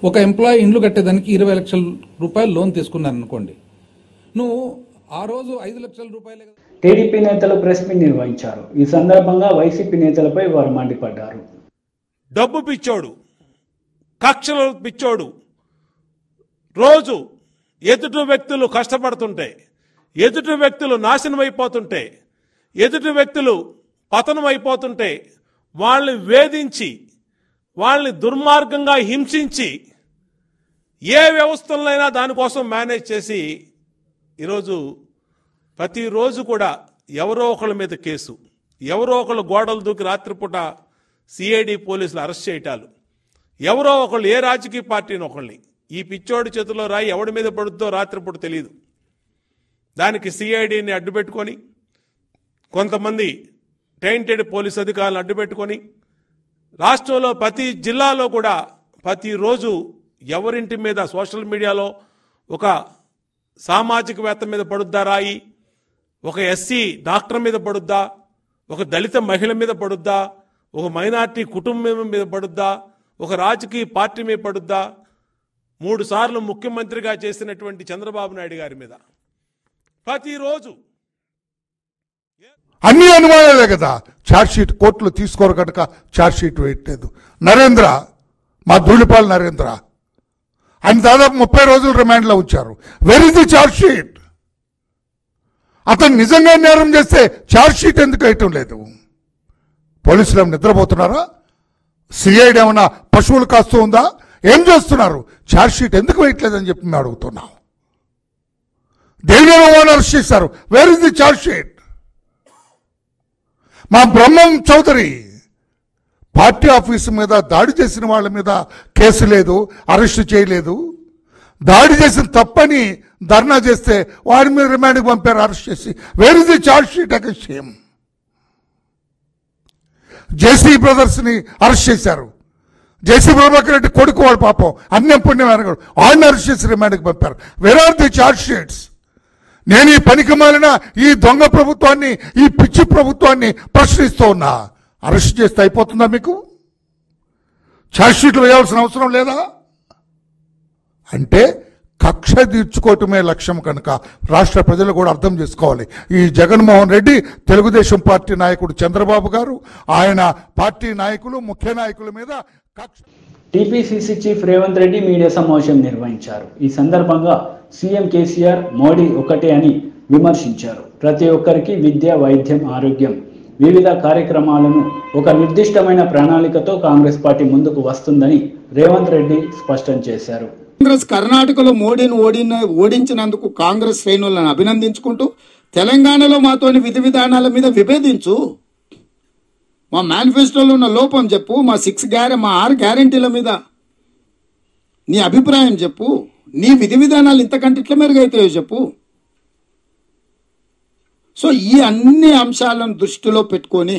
Speaker 11: ఒక ఎంప్లాయీ ఇండ్లు కట్టేదానికి ఇరవై లక్షల రూపాయలు లోన్ తీసుకున్నారు అనుకోండి నువ్వు ఆ రోజు ఐదు లక్షల రూపాయలే కదా
Speaker 1: టీడీపీ నేతలు ప్రెస్ మీట్ నిర్వహించారు ఈ సందర్భంగా వైసీపీ నేతలపై వారు మండిపడ్డారు
Speaker 12: డబ్బు పిచ్చోడు కక్షల పిచ్చోడు రోజు ఎదుటి వ్యక్తులు కష్టపడుతుంటే ఎదుటి వ్యక్తులు నాశనం అయిపోతుంటే ఎదుటి వ్యక్తులు పతనం అయిపోతుంటే వాళ్ళని వేధించి వాళ్ళని దుర్మార్గంగా హింసించి ఏ వ్యవస్థలైనా దానికోసం మేనేజ్ చేసి ఈరోజు ప్రతిరోజు కూడా ఎవరో ఒకళ్ళ మీద కేసు ఎవరో ఒకళ్ళు గోడలు దూకి రాత్రిపూట సిఐడి పోలీసులు అరెస్ట్ చేయటాలు ఎవరో ఒకళ్ళు ఏ రాజకీయ పార్టీని ఒకళ్ళని ఈ పిచ్చోడి చేతిలో రాయి ఎవడి మీద పడుద్దో రాత్రిపూట తెలియదు దానికి సిఐడిని అడ్డుపెట్టుకొని కొంతమంది టైంటెడ్ పోలీస్ అధికారులను అడ్డుపెట్టుకొని రాష్ట్రంలో ప్రతి జిల్లాలో కూడా ప్రతిరోజు ఎవరింటి మీద సోషల్ మీడియాలో ఒక సామాజికవేత్త మీద పడుద్దా రాయి ఒక ఎస్సీ డాక్టర్ మీద పడుద్దా ఒక దళిత మహిళ మీద పడుద్దా ఒక మైనార్టీ కుటుంబం మీద పడుద్దా ఒక రాజకీయ పార్టీ మీద పడుద్దా మూడు సార్లు ముఖ్యమంత్రిగా చేసినటువంటి చంద్రబాబు నాయుడు గారి మీద ప్రతిరోజు
Speaker 13: అన్ని అనుమానాలే కదా ఛార్జ్ షీట్ కోర్టులో తీసుకోరు కనుక ఛార్జ్ షీట్ వేయట్లేదు నరేంద్ర మా ధూళిపాల్ నరేంద్ర ఆయన దాదాపు ముప్పై రోజులు రిమాండ్లో ఉంచారు where is the charge sheet అతను నిజంగా నేరం చేస్తే ఛార్జ్ షీట్ ఎందుకు వేయటం లేదు పోలీసులు ఏమైనా నిద్రపోతున్నారా సిఐడి ఏమైనా పశువులు కాస్తూ ఉందా ఏం చేస్తున్నారు ఛార్జ్ షీట్ ఎందుకు వేయట్లేదని చెప్పి మేము అడుగుతున్నాం దేని అరెస్ట్ చేశారు where is the charge sheet మా బ్రహ్మం చౌదరి పార్టీ ఆఫీసు మీద దాడి చేసిన వాళ్ళ మీద కేసు లేదు అరెస్టు చేయలేదు దాడి చేసిన తప్పని ధర్నా చేస్తే వారి మీద రిమాండ్కి పంపారు అరెస్ట్ చేసి where is the charge sheet against him JC brothers ని అరెస్ట్ చేశారు జేసీ ప్రభాకర్ రెడ్డి కొడుకు వాడు పాపం అన్యం పుణ్యం అనగాడు వాళ్ళని అరెస్ట్ చేసి రిమాండ్కి పంపారు where are the charge sheets నేను ఈ పనికి మాలిన ఈ దొంగ ప్రభుత్వాన్ని ఈ పిచ్చి ప్రభుత్వాన్ని ప్రశ్నిస్తూ ఉన్నా అరెస్ట్ చేస్తే అయిపోతుందా మీకు ఛార్జ్ షీట్లు వేయాల్సిన అవసరం లేదా అంటే కక్ష తీర్చుకోవటమే లక్ష్యం కనుక రాష్ట్ర ప్రజలు కూడా అర్థం చేసుకోవాలి ఈ జగన్మోహన్ రెడ్డి తెలుగుదేశం పార్టీ నాయకుడు చంద్రబాబు గారు ఆయన పార్టీ నాయకులు ముఖ్య నాయకుల మీద కక్ష
Speaker 1: TPCC chief Revanth Reddy media సమావేశం నిర్వహించారు ఈ సందర్భంగా సీఎం కేసీఆర్ మోడీ ఒకటే అని విమర్శించారు ప్రతి ఒక్కరికి విద్య వైద్యం ఆరోగ్యం వివిధ కార్యక్రమాలను ఒక నిర్దిష్టమైన ప్రణాళికతో కాంగ్రెస్ పార్టీ ముందుకు వస్తుందని రేవంత్ రెడ్డి స్పష్టం చేశారు
Speaker 14: కాంగ్రెస్ కర్ణాటకలో మోడీని ఓడిన ఓడించినందుకు కాంగ్రెస్ శ్రేణులను అభినందించుకుంటూ తెలంగాణలో మాతోని విధి విధానాల మీద విభేదించు మా మేనిఫెస్టోలో ఉన్న లోపం చెప్పు మా సిక్స్ గ్యారె మా ఆరు గ్యారెంటీల మీద నీ అభిప్రాయం చెప్పు నీ విధి విధానాలు ఇంతకంటే ఇట్లా మెరుగైతాయో చెప్పు సో ఈ అన్ని అంశాలను దృష్టిలో పెట్టుకొని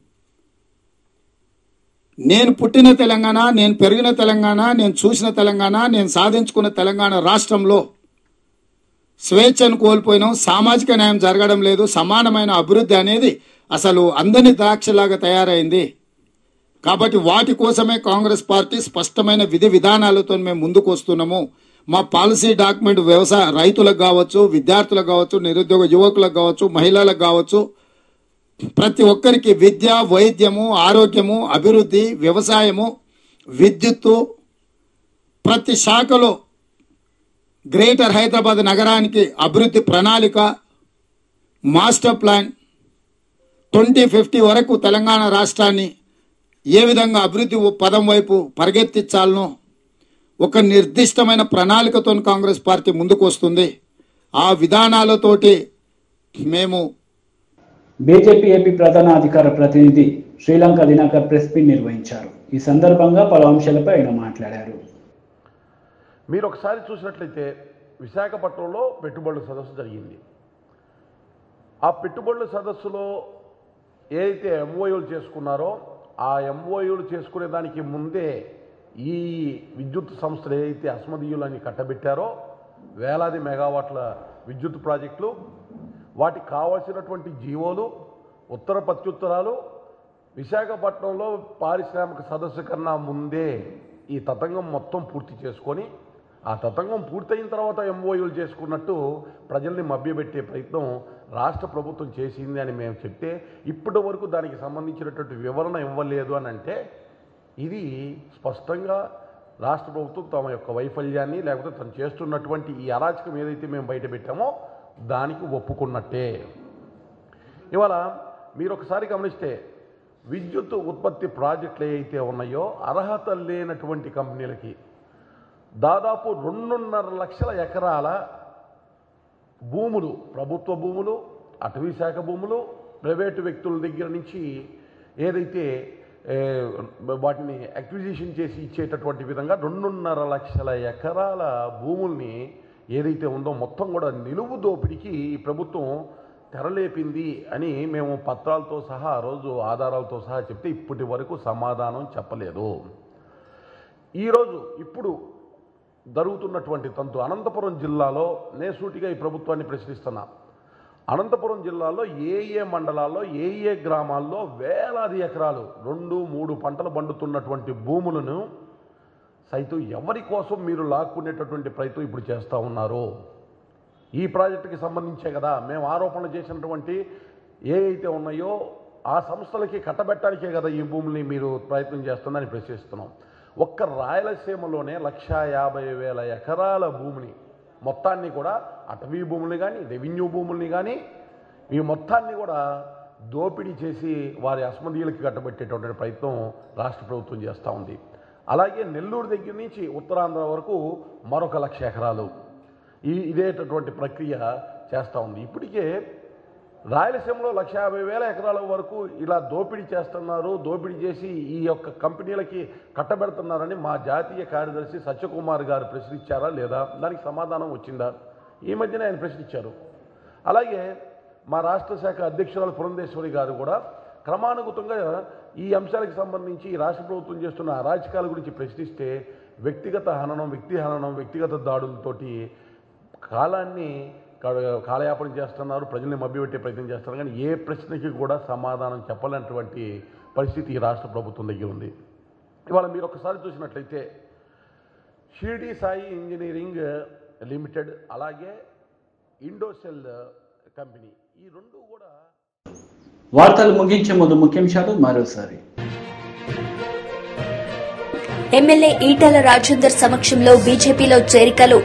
Speaker 14: నేను పుట్టిన తెలంగాణ నేను పెరిగిన తెలంగాణ నేను చూసిన తెలంగాణ నేను సాధించుకున్న తెలంగాణ రాష్ట్రంలో స్వేచ్ఛను కోల్పోయినాం సామాజిక న్యాయం జరగడం లేదు సమానమైన అభివృద్ధి అనేది అసలు అందని ద్రాక్షలాగా తయారైంది కాబట్టి వాటి కోసమే కాంగ్రెస్ పార్టీ స్పష్టమైన విధి విధానాలతో మేము ముందుకు వస్తున్నాము మా పాలసీ డాక్యుమెంట్ వ్యవసాయ రైతులకు కావచ్చు విద్యార్థులకు కావచ్చు నిరుద్యోగ యువకులకు కావచ్చు మహిళలకు కావచ్చు ప్రతి ఒక్కరికి విద్య వైద్యము ఆరోగ్యము అభివృద్ధి వ్యవసాయము విద్యుత్తు ప్రతి శాఖలో గ్రేటర్ హైదరాబాద్ నగరానికి అభివృద్ధి ప్రణాళిక మాస్టర్ ప్లాన్ ట్వంటీ ఫిఫ్టీ వరకు తెలంగాణ రాష్ట్రాన్ని ఏ విధంగా అభివృద్ధి పదం వైపు పరిగెత్తించాలనో ఒక నిర్దిష్టమైన ప్రణాళికతో కాంగ్రెస్ పార్టీ ముందుకు వస్తుంది ఆ విధానాలతోటి మేము
Speaker 1: బీజేపీ ఏపీ ప్రధాన అధికార ప్రతినిధి శ్రీలంక దినాకర్ ప్రెస్ మీట్ నిర్వహించారు ఈ సందర్భంగా పలు అంశాలపై ఆయన మాట్లాడారు
Speaker 15: మీరు ఒకసారి చూసినట్లయితే విశాఖపట్నంలో పెట్టుబడుల సదస్సు జరిగింది ఆ పెట్టుబడుల సదస్సులో ఏదైతే ఎంఓయూలు చేసుకున్నారో ఆ ఎంఓయూలు చేసుకునే దానికి ముందే ఈ విద్యుత్ సంస్థలు ఏదైతే అస్మదీయులని కట్టబెట్టారో వేలాది మెగావాట్ల విద్యుత్ ప్రాజెక్టులు వాటికి కావాల్సినటువంటి జీవోలు ఉత్తర ప్రత్యుత్తరాలు విశాఖపట్నంలో పారిశ్రామిక సదస్సు కన్నా ముందే ఈ తతంగం మొత్తం పూర్తి చేసుకొని ఆ తతంగం పూర్తయిన తర్వాత ఎంఓయూలు చేసుకున్నట్టు ప్రజల్ని మభ్యపెట్టే ప్రయత్నం రాష్ట్ర ప్రభుత్వం చేసింది అని మేము చెప్తే ఇప్పటి వరకు దానికి సంబంధించినటువంటి వివరణ ఇవ్వలేదు అని అంటే ఇది స్పష్టంగా రాష్ట్ర ప్రభుత్వం తమ యొక్క వైఫల్యాన్ని లేకపోతే తను చేస్తున్నటువంటి ఈ అరాచకం ఏదైతే మేము బయట పెట్టామో దానికి ఒప్పుకున్నట్టే ఇవాళ మీరు ఒకసారి గమనిస్తే విద్యుత్ ఉత్పత్తి ప్రాజెక్టులు ఏవైతే ఉన్నాయో అర్హత లేనటువంటి కంపెనీలకి దాదాపు రెండున్నర లక్షల ఎకరాల భూములు ప్రభుత్వ భూములు అటవీ శాఖ భూములు ప్రైవేటు వ్యక్తుల దగ్గర నుంచి ఏదైతే ఏ, వాటిని అక్విజిషన్ చేసి ఇచ్చేటటువంటి విధంగా రెండున్నర లక్షల ఎకరాల భూముల్ని ఏదైతే ఉందో మొత్తం కూడా నిలువు దోపిడీకి ఈ ప్రభుత్వం తెరలేపింది అని మేము పత్రాలతో సహా ఆ రోజు ఆధారాలతో సహా చెప్తే ఇప్పటి వరకు సమాధానం చెప్పలేదు ఈరోజు ఇప్పుడు జరుగుతున్నటువంటి తంతు అనంతపురం జిల్లాలో నేసూటిగా ఈ ప్రభుత్వాన్ని ప్రశ్నిస్తున్నా అనంతపురం జిల్లాలో ఏ ఏ మండలాల్లో ఏ ఏ గ్రామాల్లో వేలాది ఎకరాలు రెండు మూడు పంటలు పండుతున్నటువంటి భూములను సైతం ఎవరి కోసం మీరు లాక్కునేటటువంటి ప్రయత్నం ఇప్పుడు చేస్తూ ఉన్నారు ఈ ప్రాజెక్టుకి సంబంధించే కదా మేము ఆరోపణలు చేసినటువంటి ఏ అయితే ఉన్నాయో ఆ సంస్థలకి కట్టబెట్టడానికే కదా ఈ భూముల్ని మీరు ప్రయత్నం చేస్తుందని ప్రశ్నిస్తున్నాం ఒక్క రాయలసీమలోనే లక్షా యాభై వేల ఎకరాల భూమిని మొత్తాన్ని కూడా అటవీ భూముల్ని కానీ రెవెన్యూ భూముల్ని కానీ ఈ మొత్తాన్ని కూడా దోపిడీ చేసి వారి అస్మదీయులకి కట్టబెట్టేటటువంటి ప్రయత్నం రాష్ట్ర ప్రభుత్వం చేస్తూ ఉంది అలాగే నెల్లూరు దగ్గర నుంచి ఉత్తరాంధ్ర వరకు మరొక లక్ష ఎకరాలు ఈ ఇదేటటువంటి ప్రక్రియ చేస్తూ ఉంది ఇప్పటికే రాయలసీమలో లక్ష యాభై వేల ఎకరాల వరకు ఇలా దోపిడీ చేస్తున్నారు దోపిడీ చేసి ఈ యొక్క కంపెనీలకి కట్టబెడుతున్నారని మా జాతీయ కార్యదర్శి సత్యకుమార్ గారు ప్రశ్నించారా లేదా దానికి సమాధానం వచ్చిందా ఈ మధ్యన ఆయన ప్రశ్నించారు అలాగే మా రాష్ట్ర శాఖ అధ్యక్షురాలు పురంధేశ్వరి గారు కూడా క్రమానుగతంగా ఈ అంశాలకు సంబంధించి ఈ రాష్ట్ర ప్రభుత్వం చేస్తున్న అరాచకాల గురించి ప్రశ్నిస్తే వ్యక్తిగత హననం వ్యక్తి హననం వ్యక్తిగత దాడులతోటి కాలాన్ని కా- కాలయాపన చేస్తున్నారు ప్రజల్ని మభ్యపెట్టే ప్రయత్నం చేస్తున్నారు కానీ ఏ ప్రశ్నకి కూడా సమాధానం చెప్పలేనటువంటి పరిస్థితి ఈ రాష్ట్ర ప్రభుత్వం దగ్గర ఉంది ఇవాళ మీరు ఒకసారి చూసినట్లయితే షిరిడి సాయి ఇంజనీరింగ్ లిమిటెడ్ అలాగే ఇండోసెల్ కంపెనీ ఈ రెండు కూడా
Speaker 1: వార్తలు ముగించే ముందు ముఖ్యాంశాలు మరోసారి
Speaker 2: ఎమ్మెల్యే ఈటల రాజేందర్ సమక్షంలో బీజేపీలో చేరికలు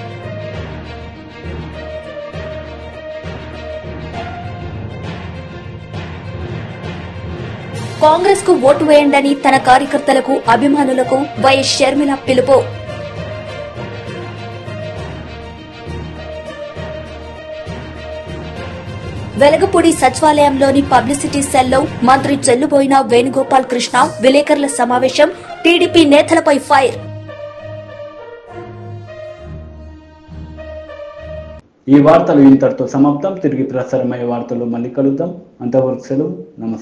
Speaker 2: కాంగ్రెస్ కు ఓటు వేయండని తన కార్యకర్తలకు అభిమానులకు వైఎస్ షర్మిల పిలుపు వెలగపూడి సచివాలయంలోని పబ్లిసిటీ సెల్లో మంత్రి చెల్లుబోయిన వేణుగోపాల్ కృష్ణ విలేకరుల సమావేశం టీడీపీ నేతలపై ఫైర్
Speaker 1: ఈ వార్తలు ఇంతటితో సమాప్తం తిరిగి ప్రసారమయ్యే వార్తలు మళ్ళీ కలుద్దాం అంతవరకు సెలవు నమస్కారం